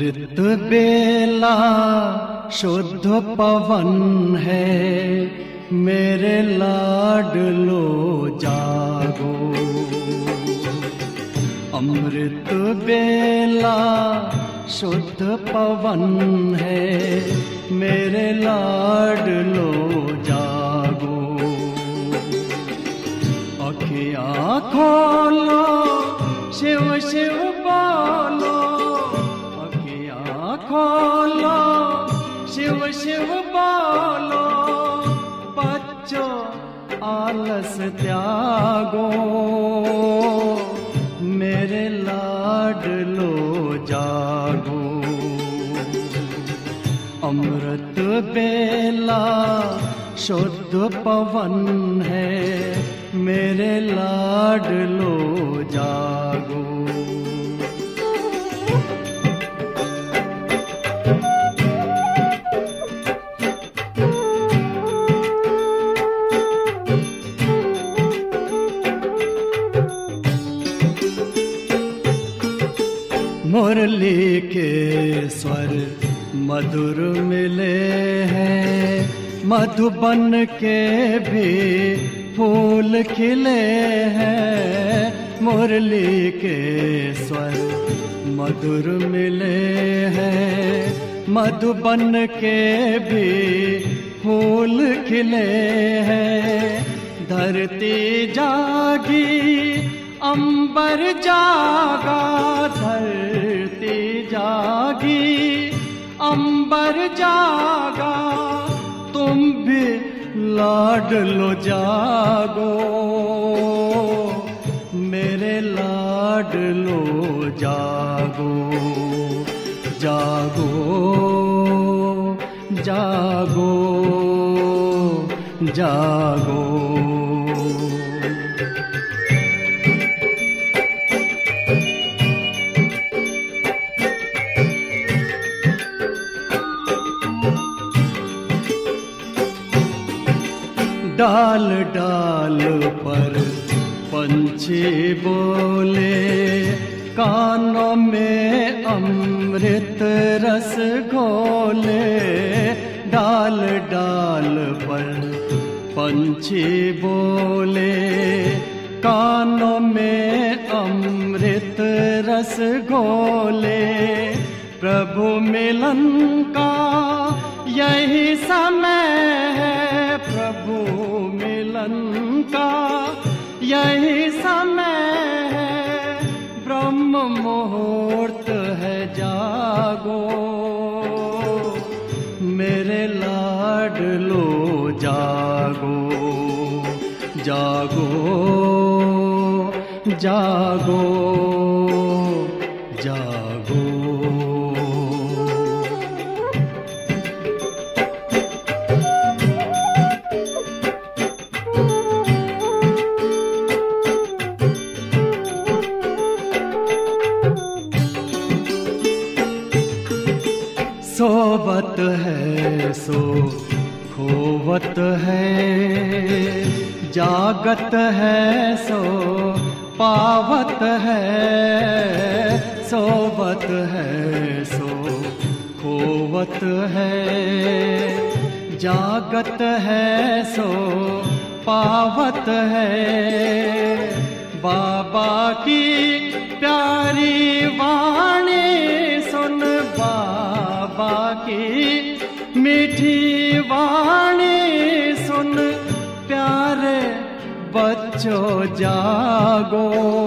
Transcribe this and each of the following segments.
अमृत बेला शुद्ध पवन है मेरे लाडलो जागो अमृत बेला शुद्ध पवन है मेरे लाडलो जागो अखिया खोलो शिव शिव बोलो अखिया खोलो शिव शिव बोलो बच्चों आलस त्यागो मेरे लाडलो जागो अमृत बेला शुद्ध पवन है मेरे लाडलो जागो मुरली के स्वर मधुर मिले हैं मधुबन के भी फूल खिले हैं मुरली के स्वर मधुर मिले हैं मधुबन के भी फूल खिले हैं धरती जागी अंबर जागा धरती जागी अंबर जागा तुम भी लाडलो जागो मेरे लाडलो जागो जागो जागो जागो डाल डाल पर पंछी बोले कानों में अमृत रस घोले डाल डाल पर पंछी बोले कानों में अमृत रस घोले प्रभु मिलन का यही समय है प्रभु मिलन का यही समय है ब्रह्म मुहूर्त है जागो मेरे लाडलो जागो जागो जागो जागो सोवत है सो खोवत है जागत है सो पावत है सोवत है सो खोवत है जागत है सो पावत है बाबा की प्यारी वाणी सुन बाबा की मीठी वाणी सुन प्यारे बच्चों जागो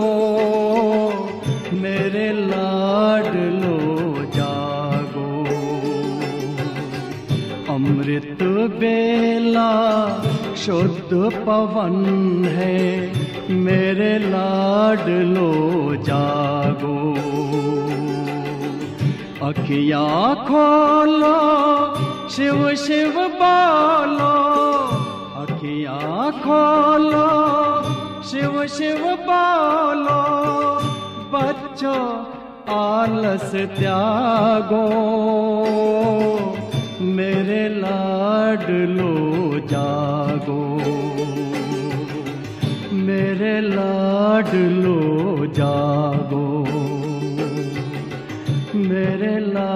मेरे लाडलो जागो अमृत बेला शुद्ध पवन है मेरे लाडलो जागो अखिया खोलो शिव शिव बोलो अखिया खोलो शिव शिव बोलो बच्चों आलस त्यागो मेरे लाडलो जागो मेरे लाडलो जागो मेरे ला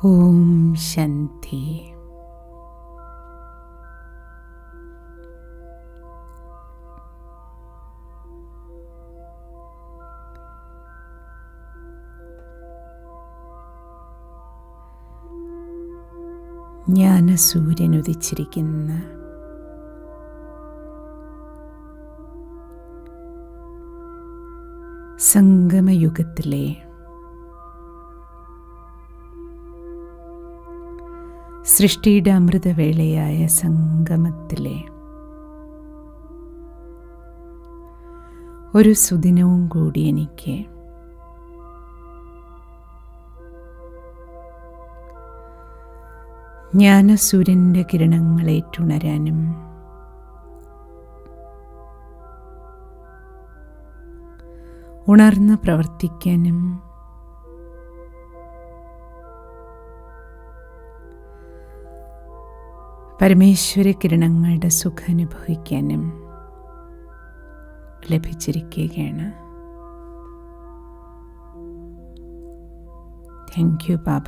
ഓം ശാന്തി ജ്ഞാനസൂര്യൻ ഉദിച്ചിരിക്കുന്ന സംഗമയുഗത്തിലെ സൃഷ്ടിയുടെ അമൃതവേളയായ സംഗമത്തിലെ ഒരു സുദിനവും കൂടി എനിക്ക് ജ്ഞാനസൂര്യൻ്റെ കിരണങ്ങളേറ്റുണരാനും ഉണർന്ന് പ്രവർത്തിക്കാനും പരമേശ്വര കിരണങ്ങളുടെ സുഖാനുഭവിക്കാനും ലഭിച്ചിരിക്കുകയാണ് താങ്ക് യു ബാബ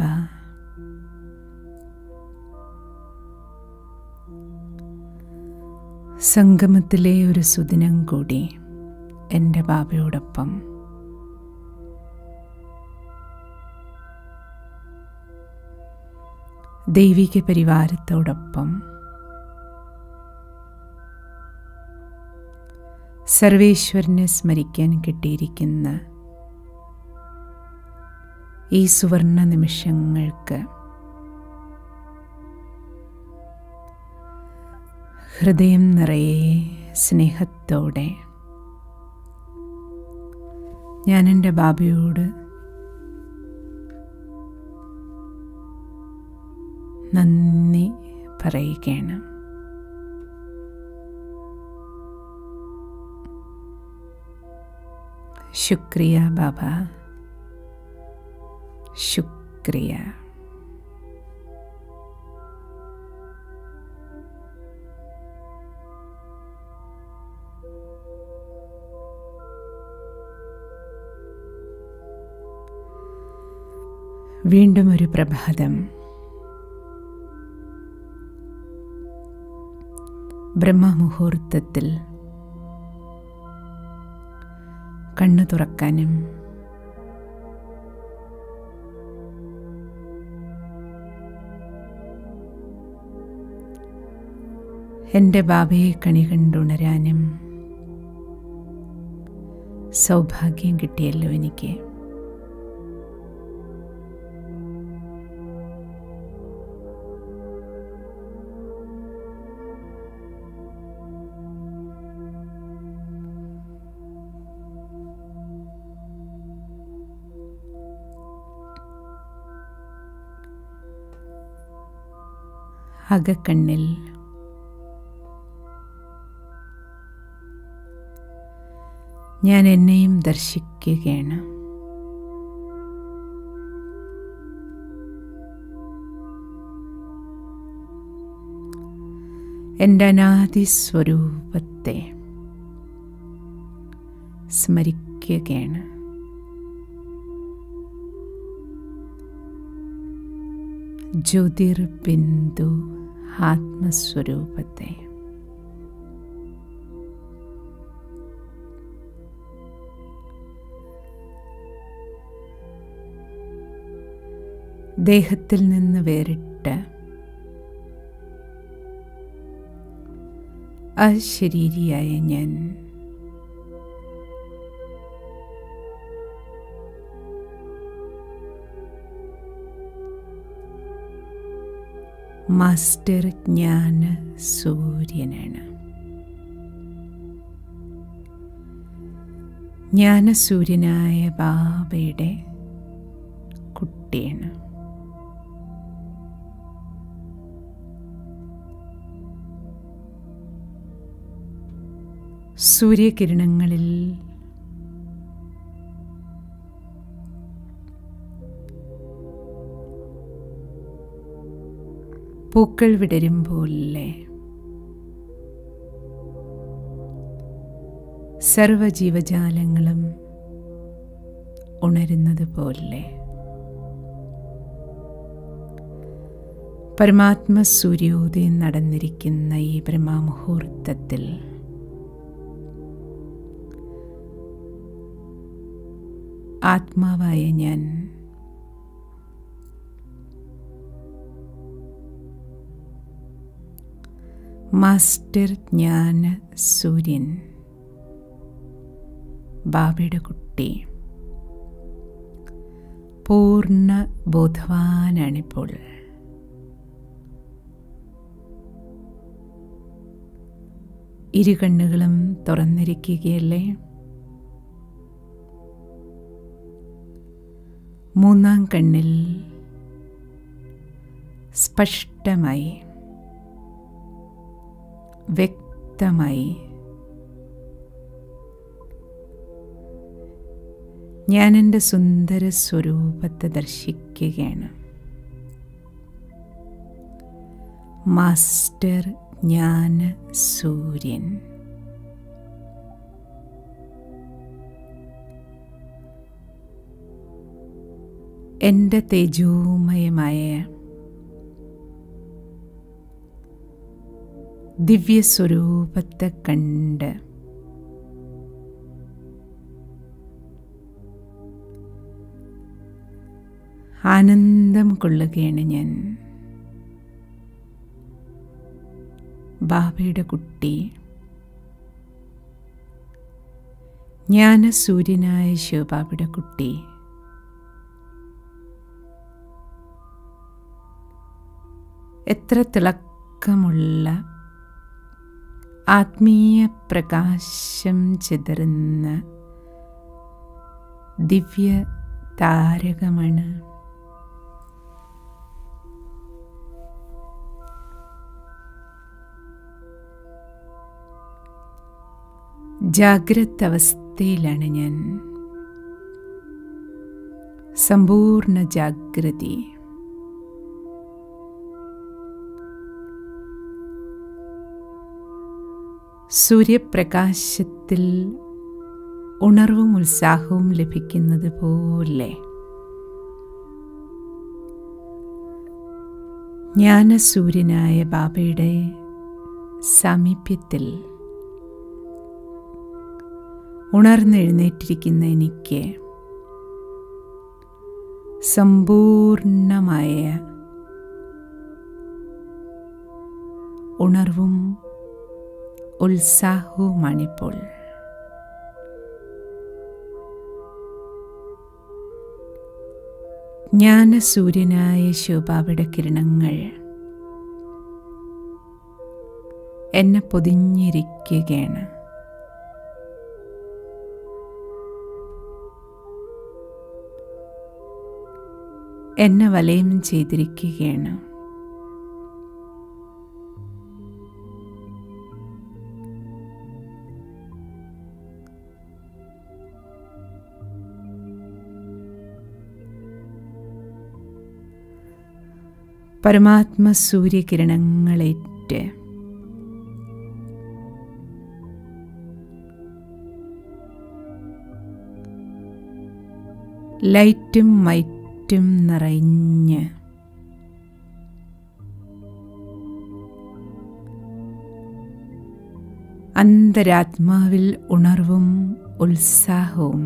സംഗമത്തിലെ ഒരു സുദിനം കൂടി എൻ്റെ ബാബയോടൊപ്പം ദൈവിക പരിവാരത്തോടൊപ്പം സർവേശ്വരനെ സ്മരിക്കാൻ കിട്ടിയിരിക്കുന്ന ഈ സുവർണ നിമിഷങ്ങൾക്ക് ഹൃദയം നിറയെ സ്നേഹത്തോടെ ഞാൻ എൻ്റെ ബാബയോട് നന്ദി പറയുകയാണ് ശുക്രിയ ബാബ ശുക്രിയ വീണ്ടും ഒരു പ്രഭാതം ബ്രഹ്മമുഹൂർത്തത്തിൽ കണ്ണു തുറക്കാനും എൻ്റെ ബാബയെ കണി കണ്ടുണരാനും സൗഭാഗ്യം കിട്ടിയല്ലോ എനിക്ക് അകക്കണ്ണിൽ ഞാൻ എന്നെയും ദർശിക്കുകയാണ് എൻ്റെ അനാദി സ്വരൂപത്തെ സ്മരിക്കുകയാണ് ജ്യോതിർബിന്ദു ആത്മസ്വരൂപത്തെ ദേഹത്തിൽ നിന്ന് വേറിട്ട് അശരീരിയായ ഞാൻ മാസ്റ്റർ ജ്ഞാന സൂര്യനാണ് ജ്ഞാനസൂര്യനായ ബാബയുടെ കുട്ടിയാണ് സൂര്യകിരണങ്ങളിൽ പൂക്കൾ വിടരുമ്പോലെ സർവജീവജാലങ്ങളും ഉണരുന്നത് പോലെ പരമാത്മ സൂര്യോദയം നടന്നിരിക്കുന്ന ഈ ബ്രഹ്മമുഹൂർത്തത്തിൽ ആത്മാവായ ഞാൻ മാസ്റ്റർ ജ്ഞാന സൂര്യൻ ബാബയുടെ കുട്ടി പൂർണ്ണ ബോധവാനാണിപ്പോൾ ഇരു കണ്ണുകളും തുറന്നിരിക്കുകയല്ലേ മൂന്നാം കണ്ണിൽ സ്പഷ്ടമായി വ്യക്തമായി ഞാൻ എൻ്റെ സുന്ദര സ്വരൂപത്തെ ദർശിക്കുകയാണ് മാസ്റ്റർ ജ്ഞാന സൂര്യൻ എൻ്റെ തേജോമയമായ ദിവ്യസ്വരൂപത്തെ കണ്ട് ആനന്ദം കൊള്ളുകയാണ് ഞാൻ ബാബയുടെ കുട്ടി ജ്ഞാനസൂര്യനായ ശിവബാബയുടെ കുട്ടി എത്ര തിളക്കമുള്ള ആത്മീയ പ്രകാശം ചിതറുന്ന ദിവ്യ താരകമാണ് ജാഗ്രത അവസ്ഥയിലാണ് ഞാൻ സമ്പൂർണ്ണ ജാഗ്രതി സൂര്യപ്രകാശത്തിൽ ഉണർവും ഉത്സാഹവും ലഭിക്കുന്നത് പോലെ ജ്ഞാനസൂര്യനായ ബാബയുടെ സാമീപ്യത്തിൽ ഉണർന്നെഴുന്നേറ്റിരിക്കുന്ന എനിക്ക് സമ്പൂർണമായ ഉണർവും ഉത്സാഹവുമാണിപ്പോൾ ജ്ഞാനസൂര്യനായ ശോഭാവിടെ കിരണങ്ങൾ എന്നെ പൊതിഞ്ഞിരിക്കുകയാണ് എന്നെ വലയം ചെയ്തിരിക്കുകയാണ് പരമാത്മ സൂര്യകിരണങ്ങളേറ്റ് ലൈറ്റും മൈറ്റും നിറഞ്ഞ് അന്തരാത്മാവിൽ ഉണർവും ഉത്സാഹവും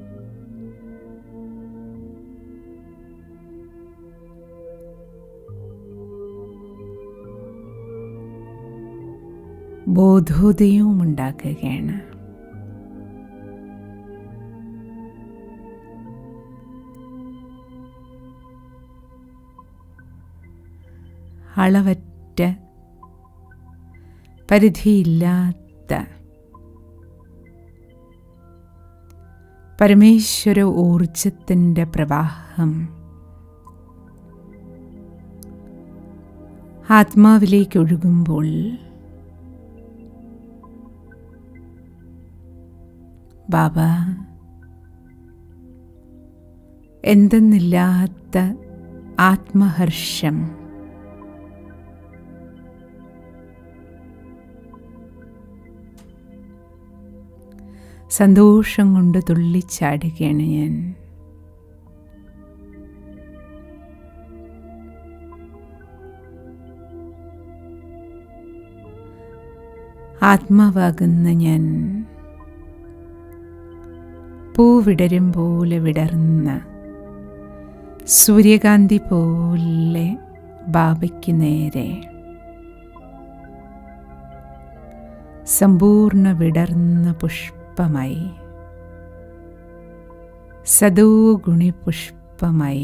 ബോധോദയവും ഉണ്ടാക്കുകയാണ് അളവറ്റ പരിധിയില്ലാത്ത പരമേശ്വര ഊർജത്തിൻ്റെ പ്രവാഹം ആത്മാവിലേക്ക് ഒഴുകുമ്പോൾ ബാബ എന്തെന്നില്ലാത്ത ആത്മഹർഷം സന്തോഷം കൊണ്ട് തുള്ളിച്ചാടുകയാണ് ഞാൻ ആത്മാവാകുന്ന ഞാൻ പൂവിടരും പോലെ വിടർന്ന സൂര്യകാന്തി പോലെ ബാബയ്ക്ക് നേരെ സമ്പൂർണ്ണ വിടർന്ന പുഷ്പമായി സദോഗുണി പുഷ്പമായി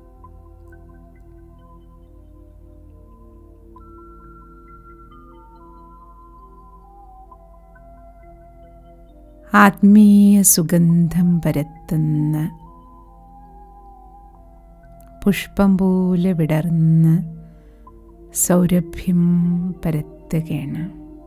ആത്മീയ സുഗന്ധം പരത്തുന്ന പുഷ്പം പോലെ വിടർന്ന് സൗരഭ്യം പരത്തുകയാണ്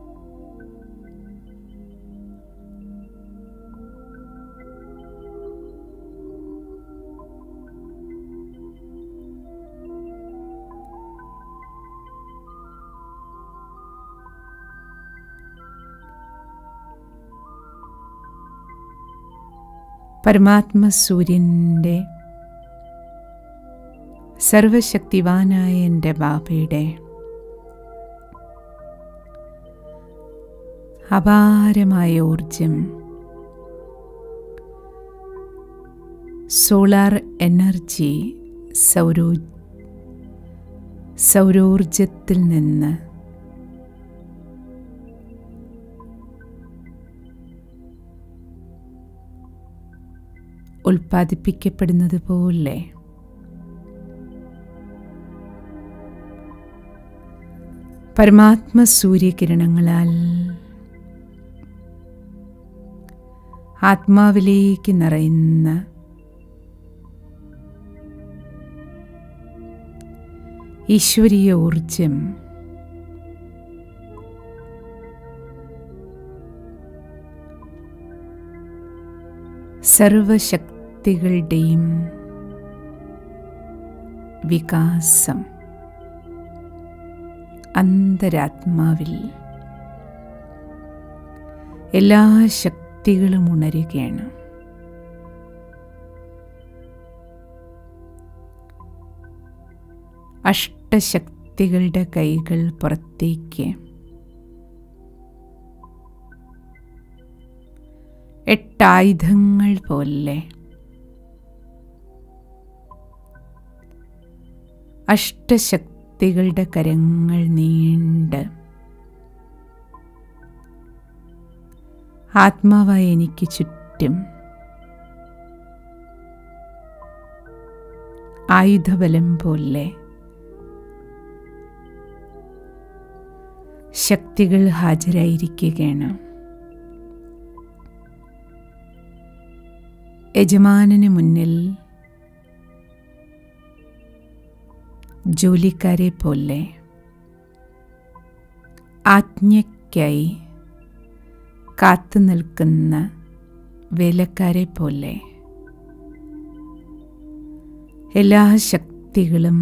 പരമാത്മസൂര്യൻ്റെ സർവശക്തിവാനായ എൻ്റെ ബാബയുടെ അപാരമായ ഊർജം സോളാർ എനർജി സൗരോ സൗരോർജത്തിൽ നിന്ന് ഉൽപ്പാദിപ്പിക്കപ്പെടുന്നത് പോലെ പരമാത്മ സൂര്യകിരണങ്ങളാൽ ആത്മാവിലേക്ക് നിറയുന്ന ഈശ്വരീയ ഊർജം സർവശക്തികളുടെയും വികാസം അന്തരാത്മാവിൽ എല്ലാ ശക്തികളും ഉണരുകയാണ് അഷ്ടശക്തികളുടെ കൈകൾ പുറത്തേക്ക് എട്ടായുധങ്ങൾ പോലെ അഷ്ടശക്തികളുടെ കരങ്ങൾ നീണ്ട് ആത്മാവായി എനിക്ക് ചുറ്റും ആയുധബലം പോലെ ശക്തികൾ ഹാജരായിരിക്കുകയാണ് യജമാനന് മുന്നിൽ ജോലിക്കാരെ പോലെ ആജ്ഞയ്ക്കായി കാത്തു നിൽക്കുന്ന വേലക്കാരെ പോലെ എല്ലാ ശക്തികളും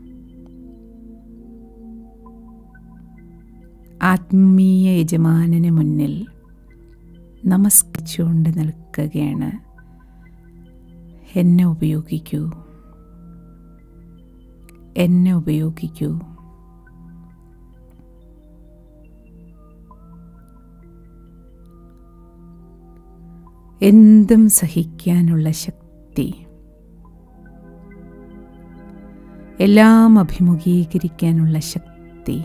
ആത്മീയ യജമാനന് മുന്നിൽ നമസ്കരിച്ചുകൊണ്ട് നിൽക്കുകയാണ് എന്നെ ഉപയോഗിക്കൂ എന്നെ ഉപയോഗിക്കൂ എന്തും സഹിക്കാനുള്ള ശക്തി എല്ലാം അഭിമുഖീകരിക്കാനുള്ള ശക്തി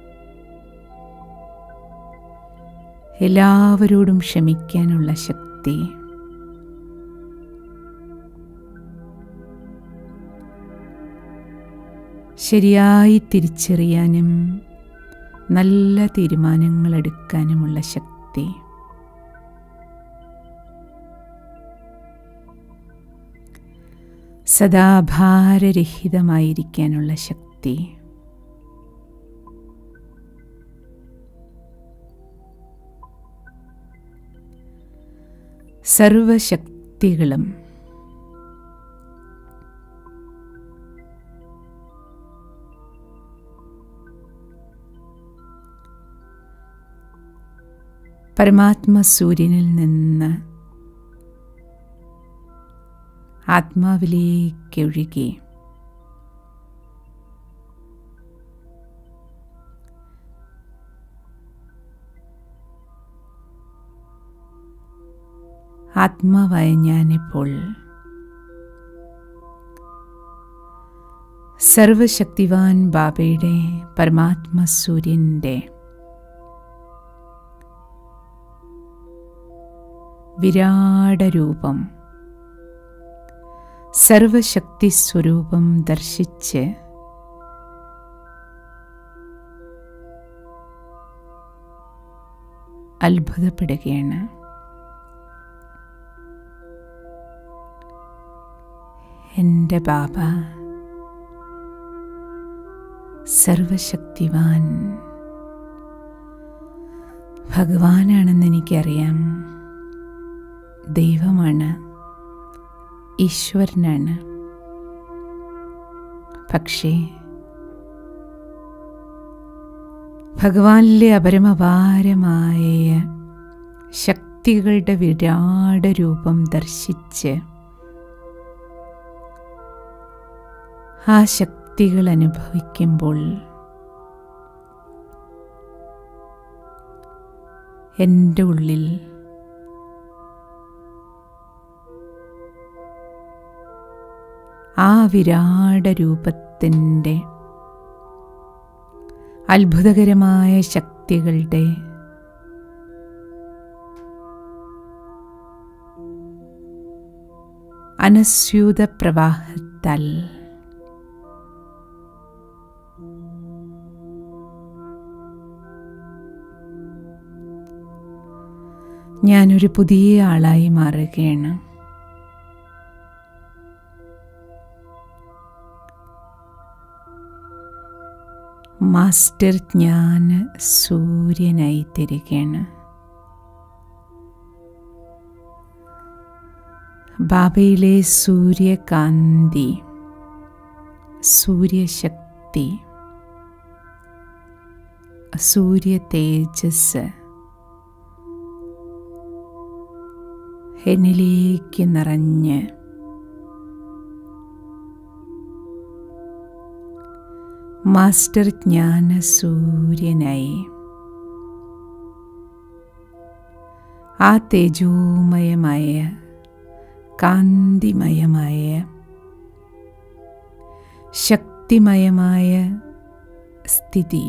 എല്ലാവരോടും ക്ഷമിക്കാനുള്ള ശക്തി ശരിയായി തിരിച്ചറിയാനും നല്ല തീരുമാനങ്ങൾ എടുക്കാനുമുള്ള ശക്തി സദാ ഭാരരഹിതമായിരിക്കാനുള്ള ശക്തി സർവശക്തികളും പരമാത്മ സൂര്യനിൽ നിന്ന് ആത്മാവിലേക്ക് ഒഴുകി ആത്മാവായ ഞാനിപ്പോൾ സർവശക്തിവാൻ ബാബയുടെ പരമാത്മ സൂര്യൻ്റെ വിരാട രൂപം സർവശക്തി സ്വരൂപം ദർശിച്ച് അത്ഭുതപ്പെടുകയാണ് എൻ്റെ ബാബ സർവശക്തിവാൻ ഭഗവാനാണെന്ന് എനിക്കറിയാം ദൈവമാണ് ഈശ്വരനാണ് പക്ഷേ ഭഗവാനിലെ അപരമപാരമായ ശക്തികളുടെ വിരാട രൂപം ദർശിച്ച് ആ ശക്തികൾ അനുഭവിക്കുമ്പോൾ എൻ്റെ ഉള്ളിൽ ആ വിരാട രൂപത്തിൻ്റെ അത്ഭുതകരമായ ശക്തികളുടെ അനസ്യൂത പ്രവാഹത്താൽ ഞാനൊരു പുതിയ ആളായി മാറുകയാണ് മാസ്റ്റർ ജ്ഞാന സൂര്യനായി തീരുകയാണ് ബാബയിലെ സൂര്യകാന്തി സൂര്യശക്തി സൂര്യ തേജസ് എന്നിലേക്ക് നിറഞ്ഞ് മാസ്റ്റർ ജ്ഞാന സൂര്യനായി ആ തേജോമയമായ കാന്തിമയമായ ശക്തിമയമായ സ്ഥിതി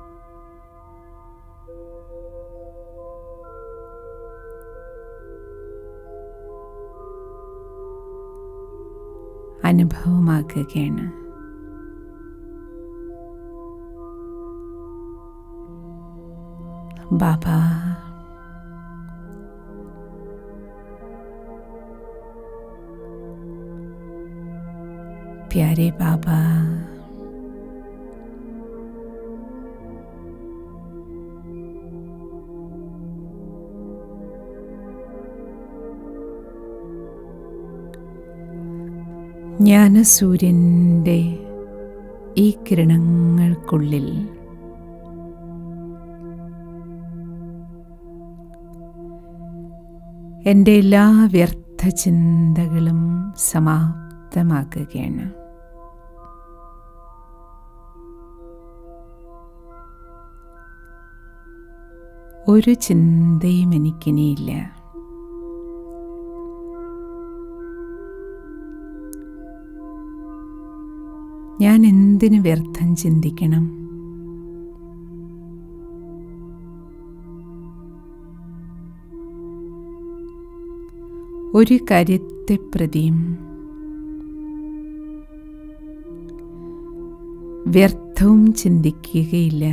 അനുഭവമാക്കുകയാണ് ബാബ प्यारे बाबा ജ്ഞാനസൂര്യൻ്റെ ഈ കിരണങ്ങൾക്കുള്ളിൽ എൻ്റെ എല്ലാ വ്യർത്ഥ ചിന്തകളും സമാപ്തമാക്കുകയാണ് ഒരു ചിന്തയും എനിക്കിനിയില്ല ഞാൻ എന്തിനു വ്യർത്ഥം ചിന്തിക്കണം ഒരു കാര്യത്തെ പ്രതിയും വ്യർത്ഥവും ചിന്തിക്കുകയില്ല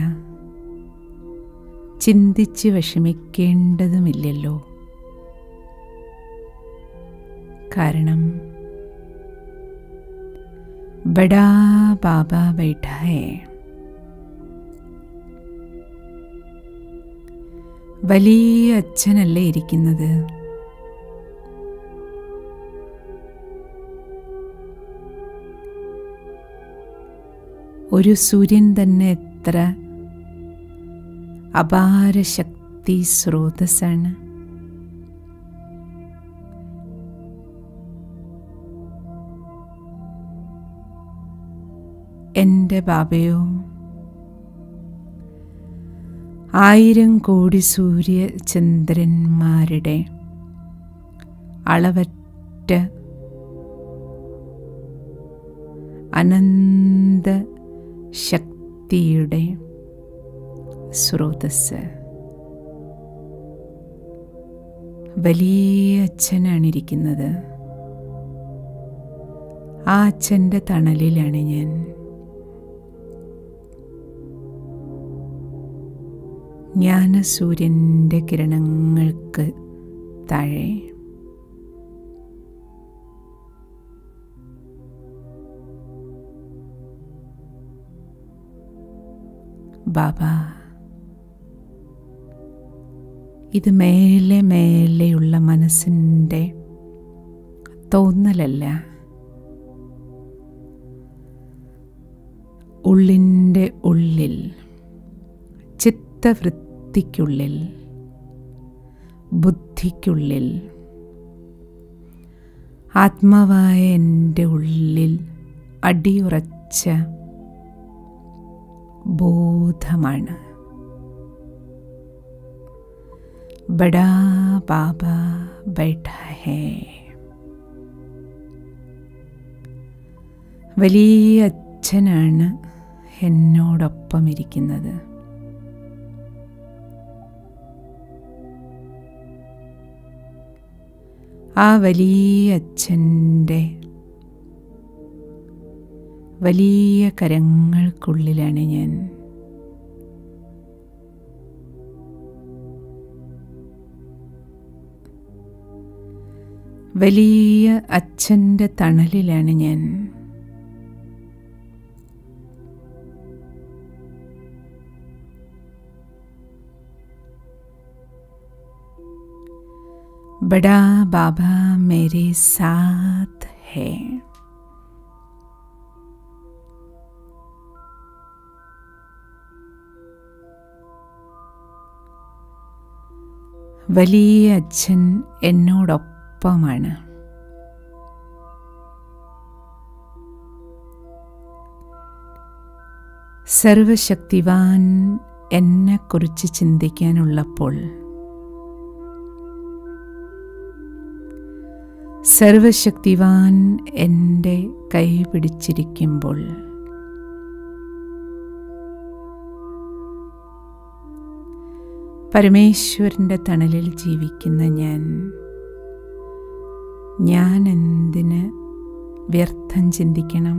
ചിന്തിച്ച് വിഷമിക്കേണ്ടതുമില്ലല്ലോ കാരണം ബഡാ ബാബ ബൈഠ ഹേ വലിയ അച്ഛനല്ലേ ഇരിക്കുന്നത് ഒരു സൂര്യൻ തന്നെ എത്ര അപാര ശക്തി സ്രോതസ്സാണ് എൻ്റെ ബാബയോ ആയിരം കോടി സൂര്യചന്ദ്രന്മാരുടെ അളവറ്റ അനന്ത ശക്തിയുടെ സ്രോതസ് വലിയ അച്ഛനാണിരിക്കുന്നത് ആ അച്ഛൻ്റെ തണലിലാണ് ഞാൻ ജ്ഞാനസൂര്യൻ്റെ കിരണങ്ങൾക്ക് താഴെ ബാബ ഇത് മേലെ മേലെയുള്ള മനസ്സിൻ്റെ തോന്നലല്ല ഉള്ളിൻ്റെ ഉള്ളിൽ ചിത്തവൃത്തിക്കുള്ളിൽ ബുദ്ധിക്കുള്ളിൽ ആത്മാവായ എൻ്റെ ഉള്ളിൽ അടിയുറച്ച ബോധമാണ് ബഡാ ബാബ ബൈഠ ഹേ വലിയ അച്ഛനാണ് എന്നോടൊപ്പം ഇരിക്കുന്നത് ആ വലിയ അച്ഛൻ്റെ വലിയ കരങ്ങൾക്കുള്ളിലാണ് ഞാൻ വലിയ അച്ഛൻ്റെ തണലിലാണ് ഞാൻ बड़ा बाबा मेरे साथ है വലിയ അച്ഛൻ എന്നോടൊപ്പമാണ് സർവശക്തിവാൻ എന്നെക്കുറിച്ച് ചിന്തിക്കാനുള്ളപ്പോൾ സർവശക്തിവാൻ എൻ്റെ കൈ പിടിച്ചിരിക്കുമ്പോൾ പരമേശ്വരൻ്റെ തണലിൽ ജീവിക്കുന്ന ഞാൻ ഞാൻ എന്തിന് വ്യർത്ഥം ചിന്തിക്കണം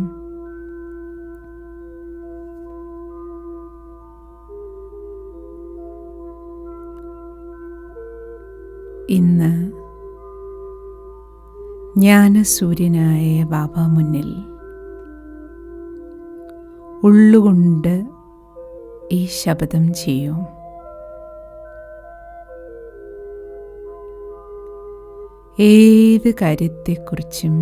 ഇന്ന് ജ്ഞാനസൂര്യനായ ബാബ മുന്നിൽ ഉള്ളുകൊണ്ട് ഈ ശബ്ദം ചെയ്യൂ ഏത് കാര്യത്തെക്കുറിച്ചും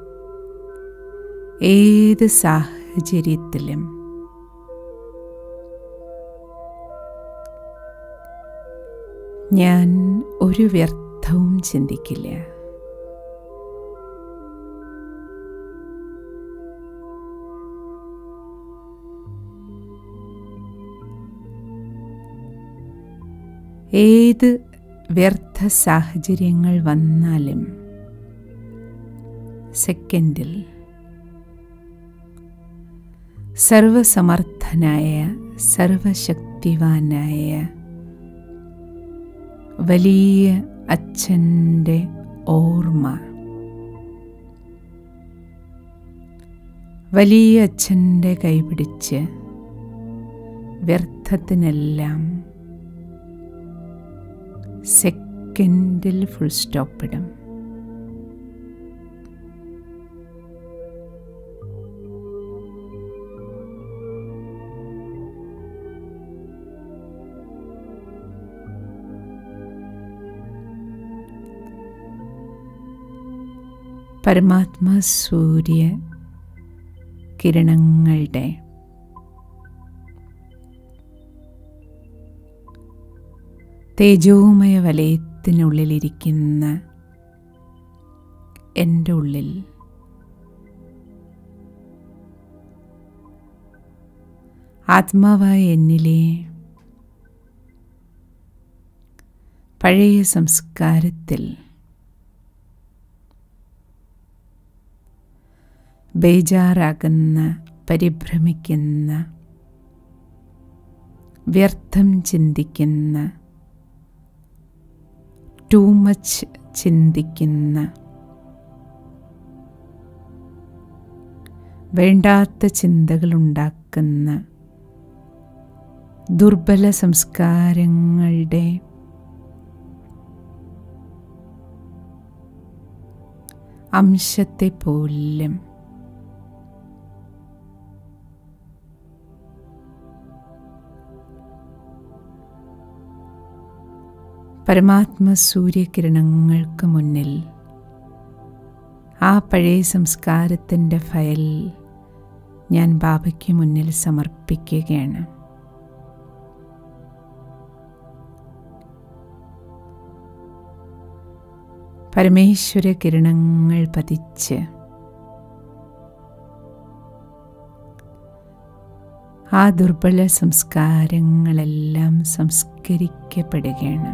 ഏത് സാഹചര്യത്തിലും ഞാൻ ഒരു വ്യർത്ഥവും ചിന്തിക്കില്ല ഏത് വ്യർത്ഥ സാഹചര്യങ്ങൾ വന്നാലും സെക്കൻഡിൽ സർവസമർത്ഥനായ സർവശക്തിവാനായ വലിയ അച്ഛൻ്റെ ഓർമ്മ വലിയ അച്ഛൻ്റെ കൈപിടിച്ച് വ്യർത്ഥത്തിനെല്ലാം സെക്കൻഡിൽ ഫുൾ സ്റ്റോപ്പ് ഇടും പരമാത്മ സൂര്യ കിരണങ്ങളുടെ തേജോമയ വലയത്തിനുള്ളിലിരിക്കുന്ന എൻ്റെ ഉള്ളിൽ ആത്മാവായ എന്നിലെ പഴയ സംസ്കാരത്തിൽ ബേജാറാകുന്ന പരിഭ്രമിക്കുന്ന വ്യർത്ഥം ചിന്തിക്കുന്ന ടൂ മച്ച് ചിന്തിക്കുന്ന വേണ്ടാത്ത ചിന്തകളുണ്ടാക്കുന്ന ദുർബല സംസ്കാരങ്ങളുടെ അംശത്തെ പോലും പരമാത്മ സൂര്യകിരണങ്ങൾക്ക് മുന്നിൽ ആ പഴയ സംസ്കാരത്തിൻ്റെ ഫയൽ ഞാൻ ബാബയ്ക്ക് മുന്നിൽ സമർപ്പിക്കുകയാണ് പരമേശ്വര കിരണങ്ങൾ പതിച്ച് ആ ദുർബല സംസ്കാരങ്ങളെല്ലാം സംസ്കരിക്കപ്പെടുകയാണ്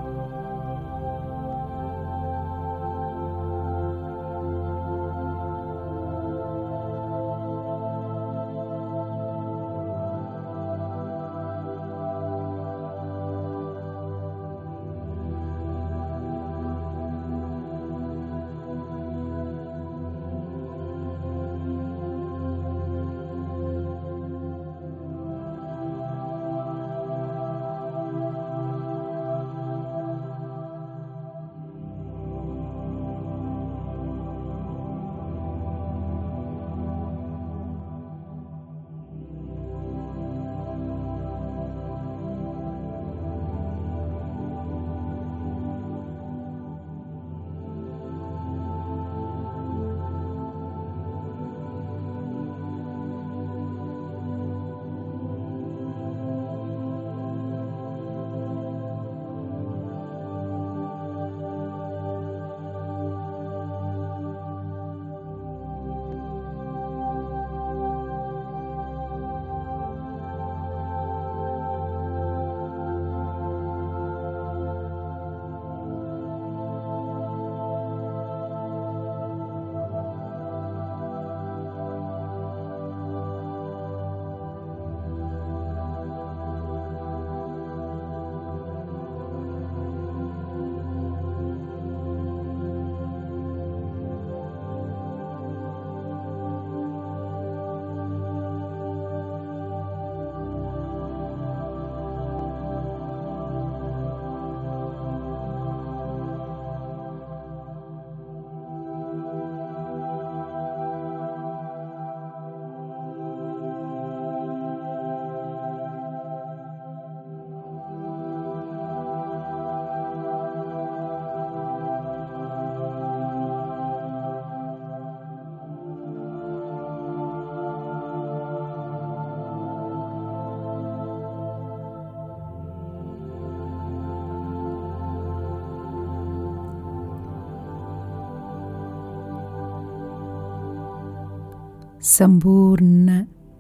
സമ്പൂർണ്ണ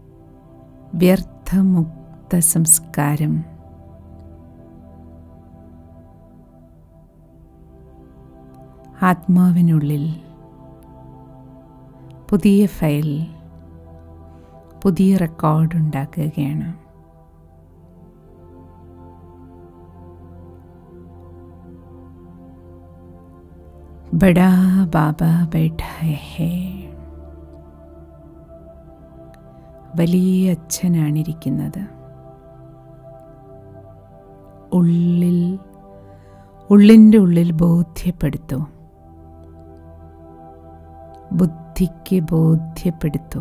വ്യർത്ഥമുക്ത സംസ്കാരം ആത്മാവിനുള്ളിൽ പുതിയ ഫയൽ പുതിയ റെക്കോർഡ് ഉണ്ടാക്കുകയാണ് ബഡാ ബാബ ബൈഠ ഹേ വലിയ അച്ഛനാണിരിക്കുന്നത് ഉള്ളിൽ ഉള്ളിൻ്റെ ഉള്ളിൽ ബോധ്യപ്പെടുത്തൂ ബുദ്ധിക്ക് ബോധ്യപ്പെടുത്തൂ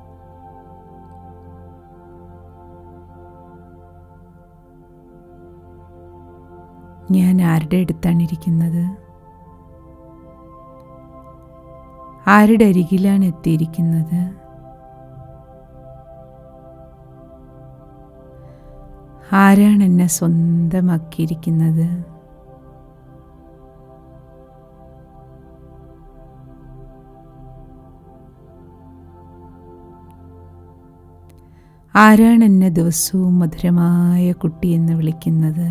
ഞാൻ ആരുടെ അടുത്താണ് ഇരിക്കുന്നത് ആരുടെ അരികിലാണ് എത്തിയിരിക്കുന്നത് ആരാണ് എന്നെ സ്വന്തമാക്കിയിരിക്കുന്നത് ആരാണ് എന്നെ ദിവസവും മധുരമായ കുട്ടിയെന്ന് വിളിക്കുന്നത്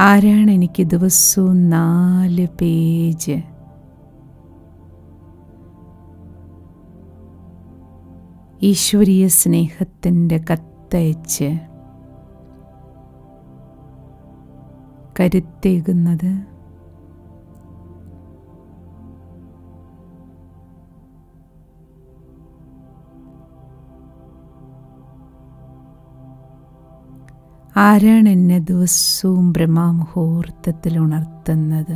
ആരാണ് എനിക്ക് ദിവസവും നാല് പേജ് ഈശ്വരീയ സ്നേഹത്തിൻ്റെ കത്തയച്ച് കരുത്തേകുന്നത് ആരാണ് എന്നെ ദിവസവും ബ്രഹ്മമുഹൂർത്തത്തിൽ ഉണർത്തുന്നത്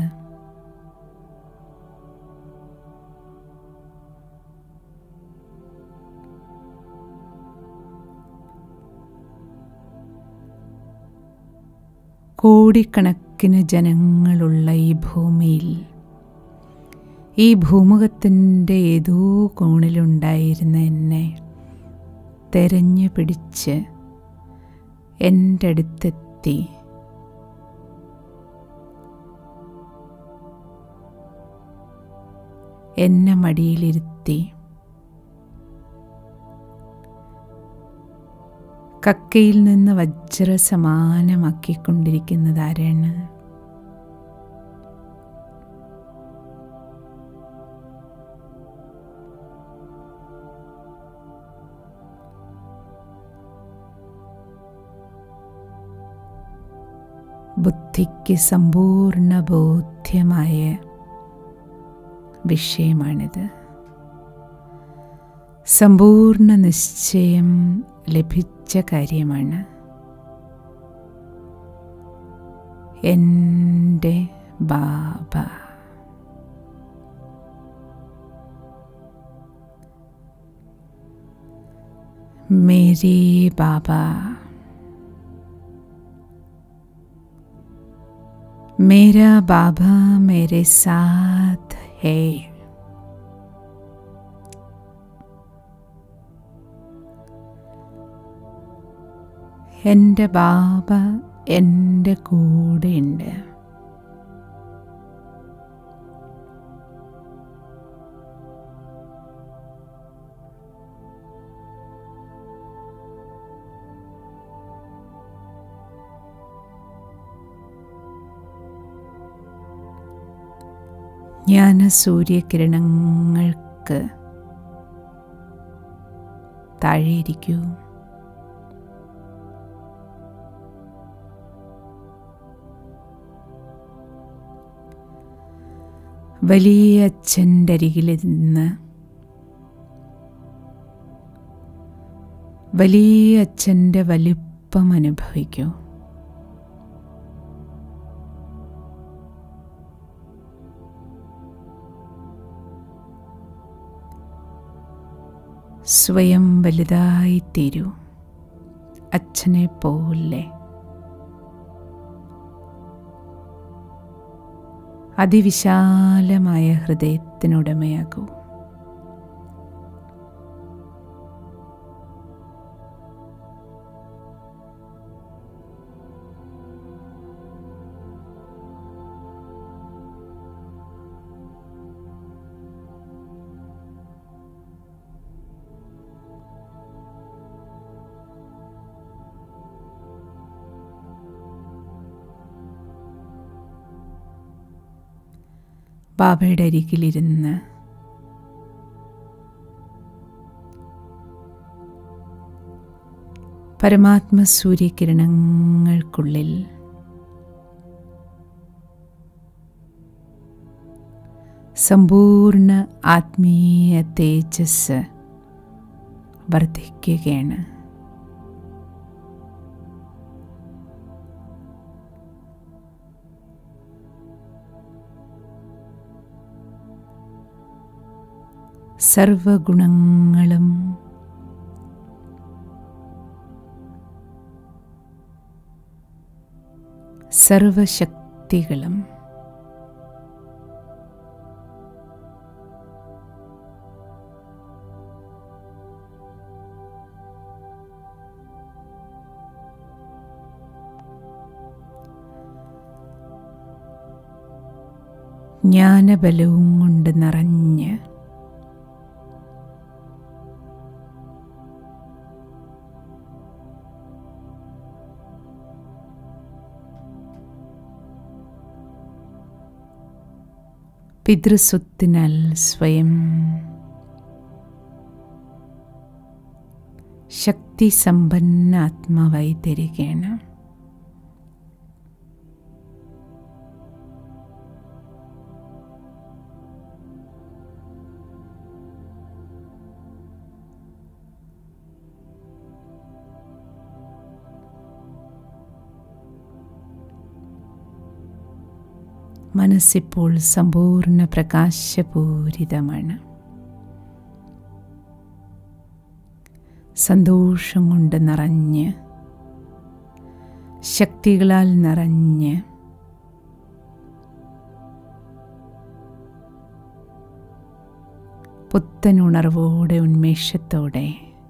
കോടിക്കണക്കിന് ജനങ്ങളുള്ള ഈ ഭൂമിയിൽ ഈ ഭൂമുഖത്തിൻ്റെ ഏതോ കോണിലുണ്ടായിരുന്ന എന്നെ തെരഞ്ഞു പിടിച്ച് എൻ്റെ അടുത്തെത്തി എന്നെ മടിയിലിരുത്തി കക്കയിൽ നിന്ന് വജ്ര സമാനമാക്കിക്കൊണ്ടിരിക്കുന്നത് ആരാണ് ബുദ്ധിക്ക് സമ്പൂർണ്ണ ബോധ്യമായ വിഷയമാണിത് സമ്പൂർണ്ണ നിശ്ചയം ലഭിച്ച കാര്യമാണ് എൻ്റെ ബാബ മേരി ബാബ मेरा बाबा मेरे साथ है എൻ്റെ ബാബ എൻ്റെ കൂടെയുണ്ട് ജ്ഞാന സൂര്യകിരണങ്ങൾക്ക് താഴെയിരിക്കൂ വലിയ അച്ഛൻ്റെ അരികിൽ നിന്ന് വലിയ അച്ഛൻ്റെ വലിപ്പം അനുഭവിക്കൂ സ്വയം വലുതായി തീരൂ അച്ഛനെ പോലെ അതിവിശാലമായ ഹൃദയത്തിനുടമയാകൂ ബാബയുടെ അരികിലിരുന്ന് പരമാത്മ സൂര്യകിരണങ്ങൾക്കുള്ളിൽ സമ്പൂർണ്ണ ആത്മീയ തേജസ് വർദ്ധിക്കുകയാണ് സർവഗുണങ്ങളും സർവശക്തികളും ജ്ഞാനബലവും കൊണ്ട് നിറഞ്ഞ് പിതൃസ്വത്തിനാൽ സ്വയം ശക്തി സമ്പന്ന ആത്മാവായി തരികയാണ് മനസ്സിപ്പോൾ സമ്പൂർണ്ണ പ്രകാശപൂരിതമാണ് സന്തോഷം കൊണ്ട് നിറഞ്ഞ് ശക്തികളാൽ നിറഞ്ഞ് പുത്തൻ ഉണർവോടെ ഉന്മേഷത്തോടെ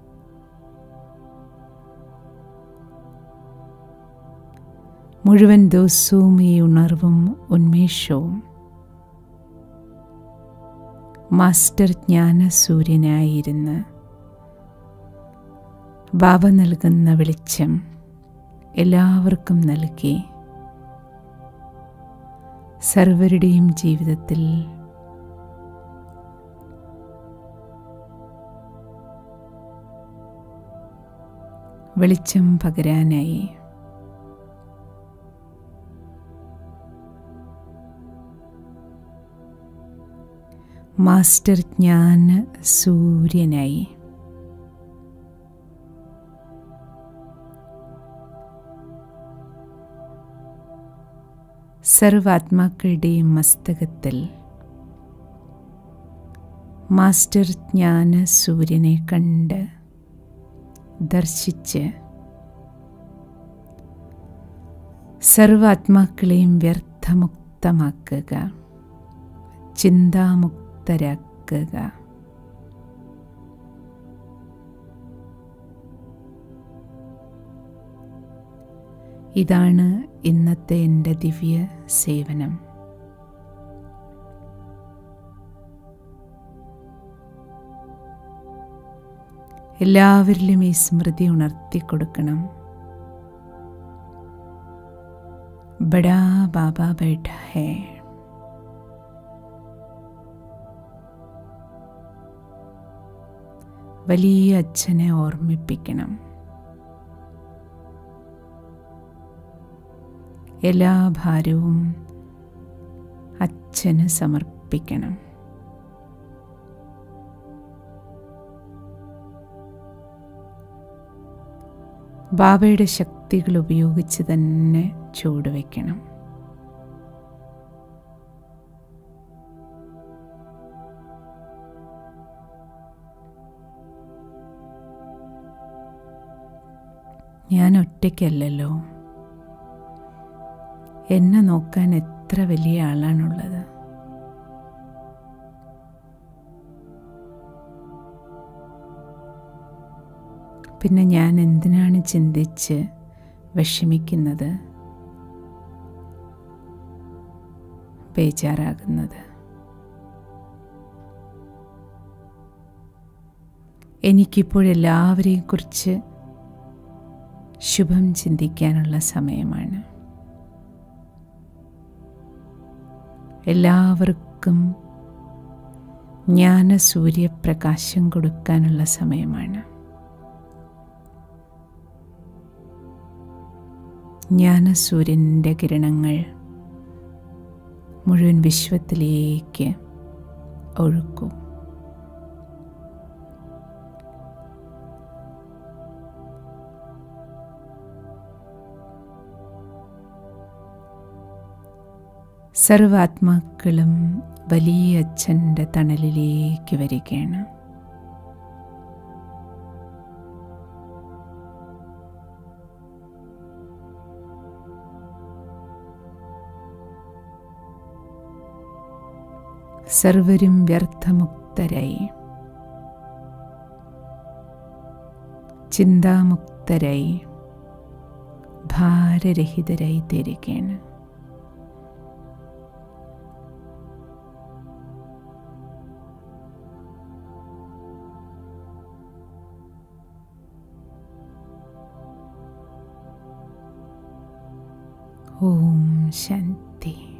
മുഴുവൻ ദിവസവും ഈ ഉണർവും ഉന്മേഷവും മാസ്റ്റർ ജ്ഞാന സൂര്യനായിരുന്ന് ബാബ നൽകുന്ന വെളിച്ചം എല്ലാവർക്കും നൽകി സർവരുടെയും ജീവിതത്തിൽ വെളിച്ചം പകരാനായി മാസ്റ്റർ ജ്ഞാന സൂര്യനായി സർവാത്മാക്കളുടെയും മസ്തകത്തിൽ മാസ്റ്റർ ജ്ഞാന സൂര്യനെ കണ്ട് ദർശിച്ച് സർവാത്മാക്കളെയും വ്യർത്ഥമുക്തമാക്കുക ചിന്താമുക്തരാക്കുക ഇതാണ് ഇന്നത്തെ എൻ്റെ ദിവ്യ സേവനം എല്ലാവരിലും ഈ സ്മൃതി ഉണർത്തിക്കൊടുക്കണം ബഡാ ബാബ ബൈഠ ഹേ വലിയ അച്ഛനെ ഓർമ്മിപ്പിക്കണം എല്ലാ ഭാരവും അച്ഛന് സമർപ്പിക്കണം ബാബയുടെ ശക്തികൾ ഉപയോഗിച്ച് തന്നെ ചൂടുവെക്കണം ഞാൻ ഒറ്റയ്ക്കല്ലല്ലോ എന്നെ നോക്കാൻ എത്ര വലിയ ആളാണുള്ളത് പിന്നെ ഞാൻ എന്തിനാണ് ചിന്തിച്ച് വിഷമിക്കുന്നത് ബേജാറാകുന്നത് എനിക്കിപ്പോഴെല്ലാവരെയും കുറിച്ച് ശുഭം ചിന്തിക്കാനുള്ള സമയമാണ് എല്ലാവർക്കും ജ്ഞാന സൂര്യപ്രകാശം കൊടുക്കാനുള്ള സമയമാണ് ജ്ഞാനസൂര്യൻ്റെ കിരണങ്ങൾ മുഴുവൻ വിശ്വത്തിലേക്ക് ഒഴുക്കൂ സർവാത്മാക്കളും വലിയ അച്ഛൻ്റെ തണലിലേക്ക് വരികയാണ് സർവരും വ്യർത്ഥമുക്തരായി ചിന്താമുക്തരായി ഭാരരഹിതരായി തീരുകയാണ് ഓം ശാന്തി